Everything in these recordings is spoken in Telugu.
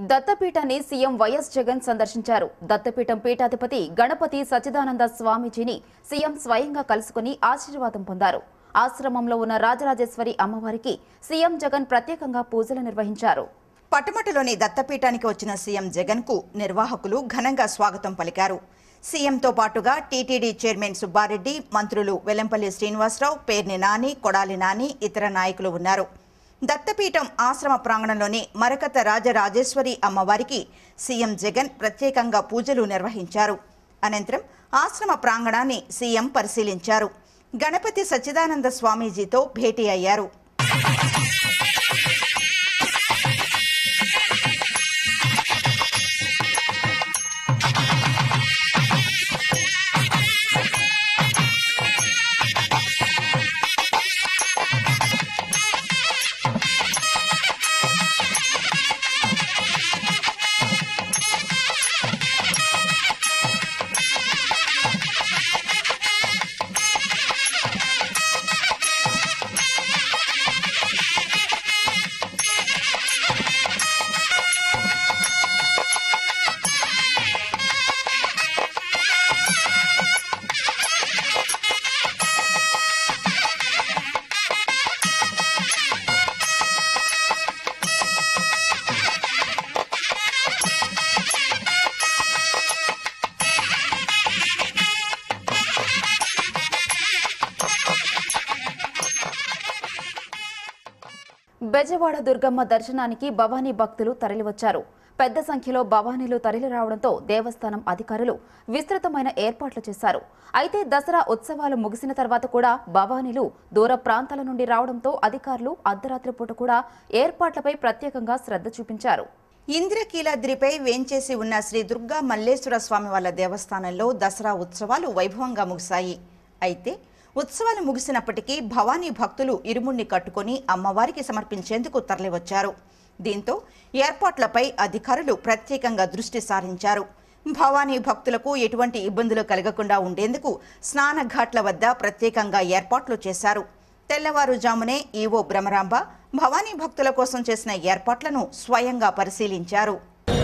దత్తపీఠాన్ని సీఎం వైఎస్ జగన్ సందర్శించారు దత్తపీఠం పీఠాధిపతి గణపతి సచ్చిదానంద స్వామీజీని సీఎం స్వయంగా కలుసుకుని ఆశీర్వాదం పొందారు ఆశ్రమంలో ఉన్న రాజరాజేశ్వరి అమ్మవారికి సీఎం జగన్ ప్రత్యేకంగా పూజలు నిర్వహించారు పటమటలోని దత్తపీఠానికి వచ్చిన సీఎం జగన్ కు నిర్వాహకులు ఘనంగా స్వాగతం పలికారు సీఎంతో పాటుగా టీటీడీ చైర్మన్ సుబ్బారెడ్డి మంత్రులు వెల్లంపల్లి శ్రీనివాసరావు పేర్ని నాని కొడాలి నాని ఇతర నాయకులు ఉన్నారు దత్తపీఠం ఆశ్రమ ప్రాంగణంలోని మరకత రాజరాజేశ్వరి అమ్మవారికి సీఎం జగన్ ప్రత్యేకంగా పూజలు నిర్వహించారు అనంతరం ఆశ్రమ ప్రాంగణాన్ని సీఎం పరిశీలించారు గణపతి సచ్చిదానంద స్వామీజీతో భేటీ అయ్యారు బెజవాడ దుర్గమ్మ దర్శనానికి భవానీ భక్తులు తరలివచ్చారు పెద్ద సంఖ్యలో భవానీలు తరలి రావడంతో దేవస్థానం అధికారులు విస్తృతమైన ఏర్పాట్లు చేశారు అయితే దసరా ఉత్సవాలు ముగిసిన తర్వాత కూడా భవానీలు దూర ప్రాంతాల నుండి రావడంతో అధికారులు అర్ధరాత్రి పూట కూడా ఏర్పాట్లపై ప్రత్యేకంగా శ్రద్ధ చూపించారు ఇంద్రకీలాద్రిపై వేంచేసి ఉన్న శ్రీ దుర్గా మల్లేశ్వర స్వామి వాళ్ళ దేవస్థానంలో దసరా ఉత్సవాలు వైభవంగా ముగిశాయి అయితే ఉత్సవాలు ముగిసినప్పటికీ భవానీ భక్తులు ఇరుముణ్ణి కట్టుకొని అమ్మవారికి సమర్పించేందుకు తరలివచ్చారు దీంతో ఏర్పాట్లపై అధికారులు ప్రత్యేకంగా దృష్టి సారించారు భవానీ భక్తులకు ఎటువంటి ఇబ్బందులు కలగకుండా ఉండేందుకు స్నాన ఘాట్ల వద్ద ప్రత్యేకంగా ఏర్పాట్లు చేశారు తెల్లవారుజామునే ఈవో భ్రమరాంబ భవానీ భక్తుల కోసం చేసిన ఏర్పాట్లను స్వయంగా పరిశీలించారు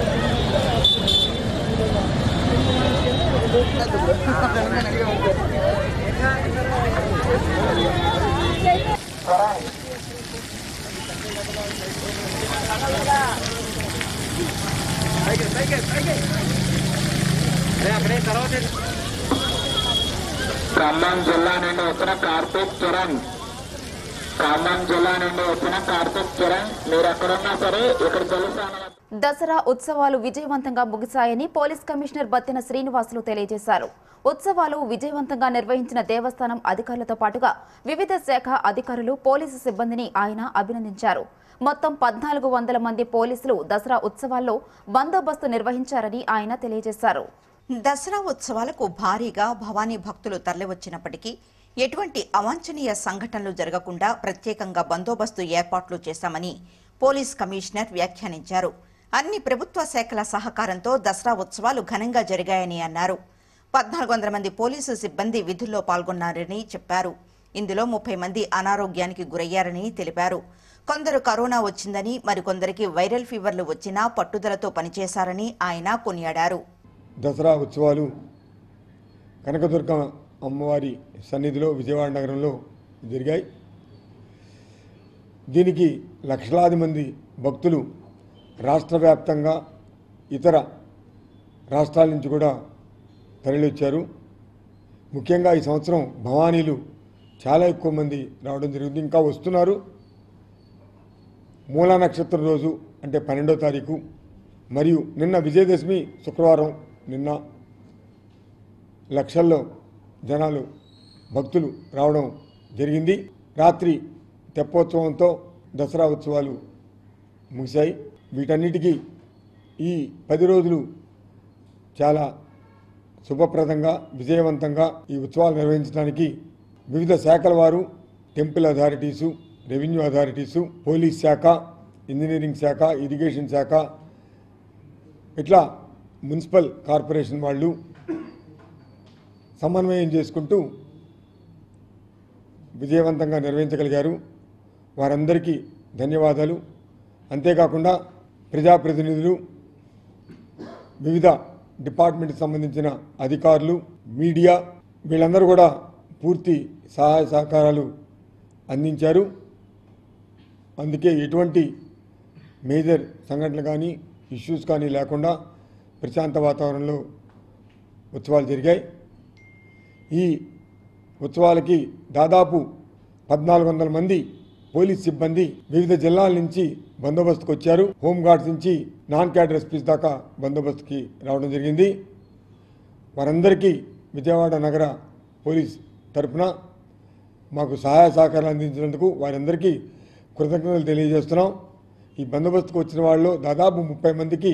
ఖమ్మం జిల్లా నుండి వచ్చిన కార్తీక్ కిరణ్ ఖమ్మం జిల్లా నుండి వచ్చిన కార్తీక్ కిరణ్ మీరు ఎక్కడున్నా సరే ఇక్కడ తెలుసాను దసరా ఉత్సవాలు విజయవంతంగా ముగిశాయని పోలీస్ కమిషనర్ బత్తిన శ్రీనివాసులు తెలియజేశారు ఉత్సవాలు విజయవంతంగా నిర్వహించిన దేవస్థానం అధికారులతో పాటుగా వివిధ శాఖ అధికారులు పోలీసు సిబ్బందిని ఆయన అభినందించారు మొత్తం పద్నాలుగు వందల మంది పోలీసులు దసరా ఉత్సవాల్లో బందోబస్తు నిర్వహించారని ఆయన తెలియజేశారు దసరా ఉత్సవాలకు భారీగా భవానీ భక్తులు తరలివచ్చినప్పటికీ ఎటువంటి అవాంఛనీయ సంఘటనలు జరగకుండా ప్రత్యేకంగా బందోబస్తు ఏర్పాట్లు చేశామని పోలీస్ కమిషనర్ వ్యాఖ్యానించారు అన్ని ప్రభుత్వ శాఖల సహకారంతో దసరా ఉత్సవాలు ఘనంగా జరిగాయని అన్నారు పద్నాలుగు వందల మంది పోలీసు సిబ్బంది విధుల్లో పాల్గొన్నారని చెప్పారు ఇందులో ముప్పై మంది అనారోగ్యానికి గురయ్యారని తెలిపారు కొందరు కరోనా వచ్చిందని మరికొందరికి వైరల్ ఫీవర్లు వచ్చినా పట్టుదలతో పనిచేశారని ఆయన కొనియాడారు దసరా ఉత్సవాలు కనకదుర్గ అమ్మవారి సన్నిధిలో విజయవాడ నగరంలో జరిగాయి దీనికి లక్షలాది మంది భక్తులు రాష్ట్ర వ్యాప్తంగా ఇతర రాష్ట్రాల నుంచి కూడా తరలివచ్చారు ముఖ్యంగా ఈ సంవత్సరం భవానీలు చాలా ఎక్కువ మంది రావడం జరుగుతుంది ఇంకా వస్తున్నారు మూలా నక్షత్రం రోజు అంటే పన్నెండో తారీఖు మరియు నిన్న విజయదశమి శుక్రవారం నిన్న లక్షల్లో జనాలు భక్తులు రావడం జరిగింది రాత్రి తెప్పోత్సవంతో దసరా ఉత్సవాలు ముగిశాయి వీటన్నిటికీ ఈ పది రోజులు చాలా శుభప్రదంగా విజయవంతంగా ఈ ఉత్సవాలు నిర్వహించడానికి వివిధ శాఖల వారు temple authorities revenue authorities police శాఖ ఇంజనీరింగ్ శాఖ ఇరిగేషన్ శాఖ ఇట్లా మున్సిపల్ కార్పొరేషన్ వాళ్ళు సమన్వయం చేసుకుంటూ విజయవంతంగా నిర్వహించగలిగారు వారందరికీ ధన్యవాదాలు అంతేకాకుండా ప్రజాప్రతినిధులు వివిధ డిపార్ట్మెంట్కి సంబంధించిన అధికారులు మీడియా వీళ్ళందరూ కూడా పూర్తి సహాయ సహకారాలు అందించారు అందుకే ఎటువంటి మేజర్ సంఘటనలు కానీ ఇష్యూస్ కానీ లేకుండా ప్రశాంత వాతావరణంలో ఉత్సవాలు జరిగాయి ఈ ఉత్సవాలకి దాదాపు పద్నాలుగు వందల మంది పోలీస్ సిబ్బంది వివిధ జిల్లాల నుంచి బందోబస్తుకు వచ్చారు హోంగార్డ్స్ నుంచి నాన్ క్యాడర్ ఎస్పీస్ దాకా బందోబస్తుకి రావడం జరిగింది వారందరికీ విజయవాడ నగర పోలీస్ తరపున మాకు సహాయ సహకారాలు అందించినందుకు వారందరికీ కృతజ్ఞతలు తెలియజేస్తున్నాం ఈ బందోబస్తుకు వచ్చిన వాళ్ళు దాదాపు ముప్పై మందికి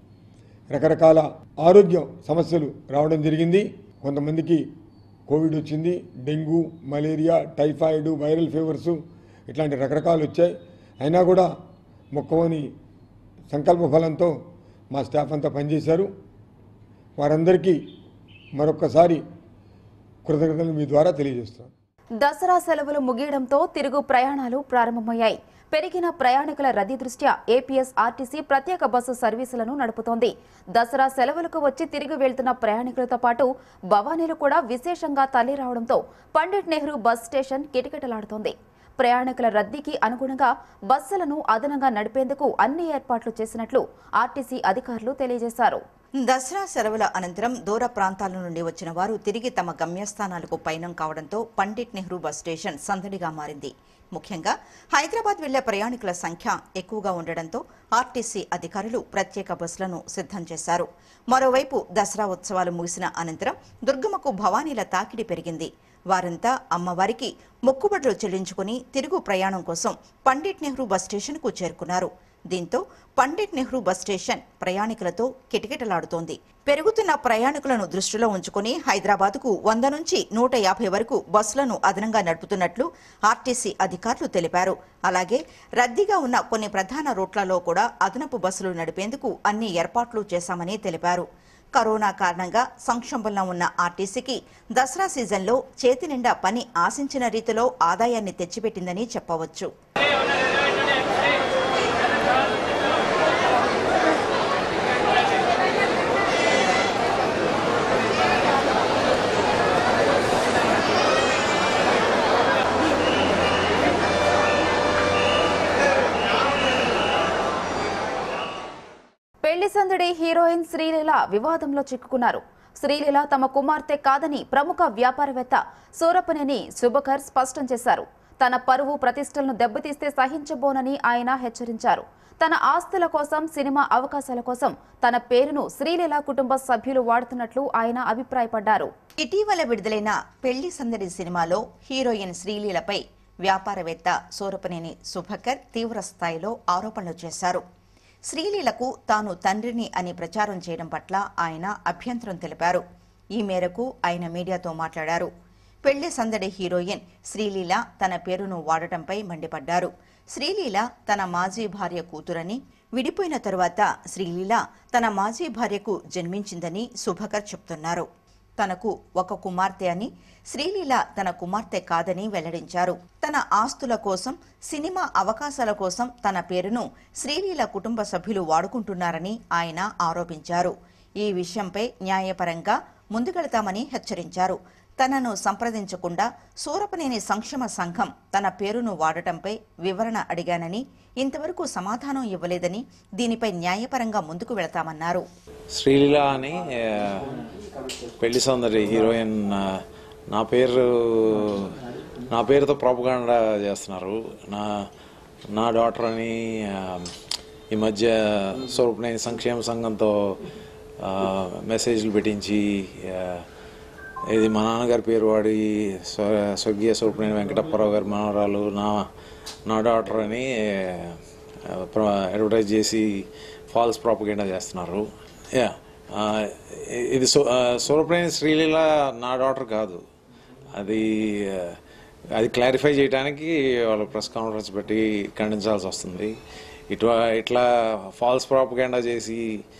రకరకాల ఆరోగ్య సమస్యలు రావడం జరిగింది కొంతమందికి కోవిడ్ వచ్చింది dengue malaria typhoid viral fevers ఇట్లాంటి రకరకాలు వచ్చాయి అయినా కూడా మొక్కవని సంకల్ప ఫలంతో మా స్టాఫ్ అంతా పనిచేశారు వారందరికీ మరొక్కసారి కృతజ్ఞతలు మీ ద్వారా తెలియజేస్తున్నాను దసరా సెలవులు ముగియడంతో తిరుగు ప్రయాణాలు ప్రారంభమయ్యాయి పెరిగిన ప్రయాణికుల రద్దీ దృష్ట్యా ఏపీఎస్ ఆర్టీసీ ప్రత్యేక బస్సు సర్వీసులను నడుపుతోంది దసరా సెలవులకు వచ్చి తిరిగి వెళ్తున్న ప్రయాణికులతో పాటు భవానీలు కూడా విశేషంగా తల్లి రావడంతో పండిట్ నెహ్రూ బస్ స్టేషన్ కిటకిటలాడుతోంది ప్రయాణికుల రద్దీకి అనుగుణంగా బస్సులను అదనంగా నడిపేందుకు అన్ని ఏర్పాట్లు చేసినట్లు ఆర్టీసీ అధికారులు తెలియజేశారు దసరా సెలవుల అనంతరం దూర ప్రాంతాల నుండి వచ్చిన వారు తిరిగి తమ గమ్యస్థానాలకు పయనం కావడంతో పండిట్ నెహ్రూ బస్ స్టేషన్ సందడిగా మారింది ముఖ్యంగా హైదరాబాద్ వెళ్లే ప్రయాణికుల సంఖ్య ఎక్కువగా ఉండడంతో ఆర్టీసీ అధికారులు ప్రత్యేక బస్సులను సిద్ధం చేశారు మరోవైపు దసరా ఉత్సవాలు ముగిసిన అనంతరం దుర్గమ్మకు భవానీల తాకిడి పెరిగింది వారంతా అమ్మవారికి మొక్కుబడులు చెల్లించుకుని తిరుగు ప్రయాణం కోసం పండిట్ నెహ్రూ బస్ స్టేషన్కు చేరుకున్నారు దీంతో పండిట్ నెహ్రూ బస్ స్టేషన్ ప్రయాణికులతో కిటకిటలాడుతోంది పెరుగుతున్న ప్రయాణికులను దృష్టిలో ఉంచుకుని హైదరాబాద్కు వంద నుంచి నూట యాభై వరకు బస్సులను అదనంగా నడుపుతున్నట్లు ఆర్టీసీ అధికారులు తెలిపారు అలాగే రద్దీగా ఉన్న కొన్ని ప్రధాన రూట్లలో కూడా అదనపు బస్సులు నడిపేందుకు అన్ని ఏర్పాట్లు చేశామని తెలిపారు కరోనా కారణంగా సంక్షోభంలో ఉన్న ఆర్టీసీకి దసరా సీజన్లో చేతి నిండా పని ఆశించిన రీతిలో ఆదాయాన్ని తెచ్చిపెట్టిందని చెప్పవచ్చు పెళ్లి సందడి హీరోయిన్ శ్రీలీల వివాదంలో చిక్కుకున్నారు శ్రీలీల తమ కుమార్తె కాదని ప్రముఖ వ్యాపారవేత్త సూరపనేని శుభకర్ స్పష్టం చేశారు తన పరువు ప్రతిష్టలను దెబ్బతీస్తే సహించబోనని ఆయన హెచ్చరించారు తన ఆస్తుల కోసం సినిమా అవకాశాల కోసం తన పేరును శ్రీలీల కుటుంబ సభ్యులు వాడుతున్నట్లు ఆయన అభిప్రాయపడ్డారు ఇటీవల విడుదలైన పెళ్లి సందడి సినిమాలో హీరోయిన్ శ్రీలీలపై వ్యాపారవేత్త సూరపనేని సుభకర్ తీవ్ర స్థాయిలో ఆరోపణలు చేశారు శ్రీలీలకు తాను తండ్రిని అని ప్రచారం చేయడం పట్ల ఆయన అభ్యంతరం తెలిపారు ఈ మేరకు ఆయన మీడియాతో మాట్లాడారు పెళ్లి సందడి హీరోయిన్ శ్రీలీల తన పేరును వాడటంపై మండిపడ్డారు శ్రీలీల తన మాజీ భార్య కూతురని విడిపోయిన తరువాత శ్రీలీల తన మాజీ భార్యకు జన్మించిందని సుభకర్ చెప్తున్నారు తనకు ఒక కుమార్తె అని శ్రీలీల తన కుమార్తె కాదని వెల్లడించారు తన ఆస్తుల కోసం సినిమా అవకాశాల కోసం తన పేరును శ్రీలీల కుటుంబ సభ్యులు వాడుకుంటున్నారని ఆయన ఆరోపించారు ఈ విషయంపై న్యాయపరంగా ముందుకెళతామని హెచ్చరించారు తనను సంప్రదించకుండా సూరపనేని సంక్షేమ సంఘం తన పేరును వాడటంపై వివరణ అడిగానని ఇంతవరకు సమాధానం ఇవ్వలేదని దీనిపై న్యాయపరంగా ముందుకు వెళతామన్నారు శ్రీలీల అని ఆ, పెళ్లి సౌందర్య హీరోయిన్ ఆ, నా పేరు నా పేరుతో ప్రాపగాండా చేస్తున్నారు నా నా డాటర్ అని ఆ, ఈ మధ్య స్వరూపనేని సంక్షేమ సంఘంతో ఆ, మెసేజ్లు పెట్టించి ఆ, ఇది మా నాన్నగారి పేరు వాడి స్వ- స్వర్గీయ స్వరూపనేని వెంకటప్పారావు గారి మనవరాలు నా నా డాటర్ అని ఆ, ప్ర- అడ్వర్టైజ్ చేసి ఫాల్స్ ప్రాపగేండా చేస్తున్నారు యా ఆ, ఇది సో ఆ, సూరప్రేణి శ్రీలీల నా డాటర్ కాదు అది ఆ, అది క్లారిఫై చేయడానికి వాళ్ళు ప్రెస్ కాన్ఫరెన్స్ పెట్టి ఖండించాల్సి వస్తుంది ఇటు ఇట్లా ఫాల్స్ ప్రాపగేండా చేసి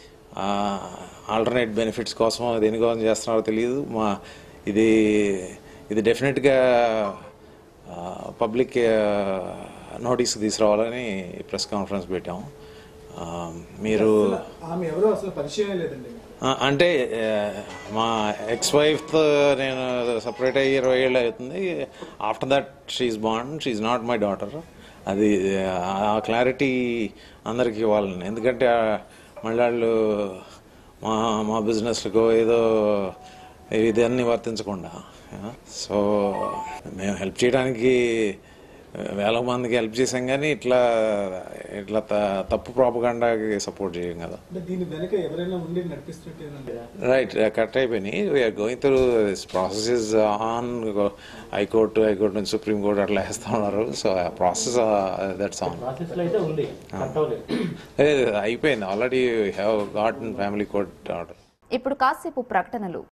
ఆల్టర్నేట్ బెనిఫిట్స్ కోసం దేనికోసం చేస్తున్నారో తెలియదు మా ఇది ఇది డెఫినెట్గా పబ్లిక్ నోటీస్ తీసుకురావాలని ప్రెస్ కాన్ఫరెన్స్ పెట్టాము ఆ, మీరు ఆమె ఎవరో అసలు పరిచయం లేదండి ఆ, అంటే ఆ, మా ఎక్స్ వైఫ్తో నేను సపరేట్ అయ్యి ఇరవై ఏళ్ళు అవుతుంది after that she's bond she's not my daughter అది ఆ క్లారిటీ అందరికి ఇవ్వాలని ఎందుకంటే ఆ, మళ్ళీ వాళ్ళు మా మా బిజినెస్లకు ఏదో ఇదన్నీ వర్తించకుండా సో మేము హెల్ప్ చేయడానికి వేల మందికి హెల్ప్ చేసాం కానీ ఇట్లా ఇట్లా త- తప్పు ప్రాపగాండాకి సపోర్ట్ చేయం కదా అంటే దీని వెనక ఎవరైనా ఉండి నడిపిస్తున్నట్టు రైట్ కట్ అయిపోయినాయి we're going through this process is on high court high court నుంచి సుప్రీం కోర్టు అట్లా వేస్తా ఉన్నారు సో ఆ ప్రాసెస్ దట్స్ ఆన్ ప్రాసెస్లో అయితే ఉంది కట్ అవ్వలేదు అయిపోయింది already have got family court order ఇప్పుడు కాసేపు ప్రకటనలు